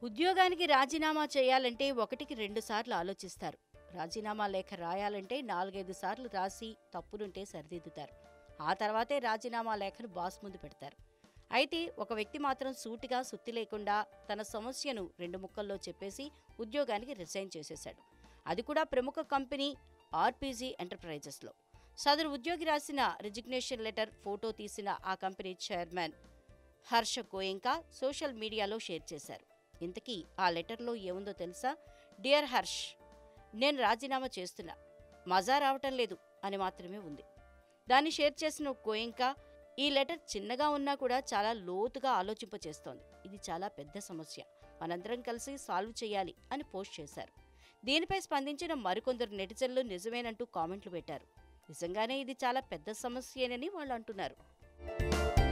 ఉద్యోగానికి రాజీనామా చేయాలంటే ఒకటికి రెండు సార్లు ఆలోచిస్తారు రాజీనామా లేఖ రాయాలంటే నాలుగైదు సార్లు రాసి తప్పులుంటే సరిదిద్దుతారు ఆ తర్వాతే రాజీనామా లేఖను బాస్ ముందు పెడతారు అయితే ఒక వ్యక్తి మాత్రం సూటిగా సుత్తి లేకుండా తన సమస్యను రెండు ముక్కల్లో చెప్పేసి ఉద్యోగానికి రిజైన్ చేసేశాడు అది కూడా ప్రముఖ కంపెనీ ఆర్పీజీ ఎంటర్ప్రైజెస్లో సదరు ఉద్యోగి రాసిన రిజిగ్నేషన్ లెటర్ ఫోటో తీసిన ఆ company chairman Harsh Goenka social మీడియాలో షేర్ చేశారు ఇంతకీ ఆ లెటర్లో ఏముందో తెలుసా డియర్ హర్ష్ నేను రాజీనామా చేస్తున్నా మజా రావటం లేదు అని మాత్రమే ఉంది దాన్ని షేర్ చేసిన గోయంకా ఈ లెటర్ చిన్నగా ఉన్నా కూడా చాలా లోతుగా ఆలోచింపచేస్తోంది ఇది చాలా పెద్ద సమస్య మనందరం కలిసి సాల్వ్ చేయాలి అని పోస్ట్ చేశారు దీనిపై స్పందించిన మరికొందరు నెటిజన్లు నిజమేనంటూ కామెంట్లు పెట్టారు నిజంగానే ఇది చాలా పెద్ద సమస్యేనని వాళ్ళు అంటున్నారు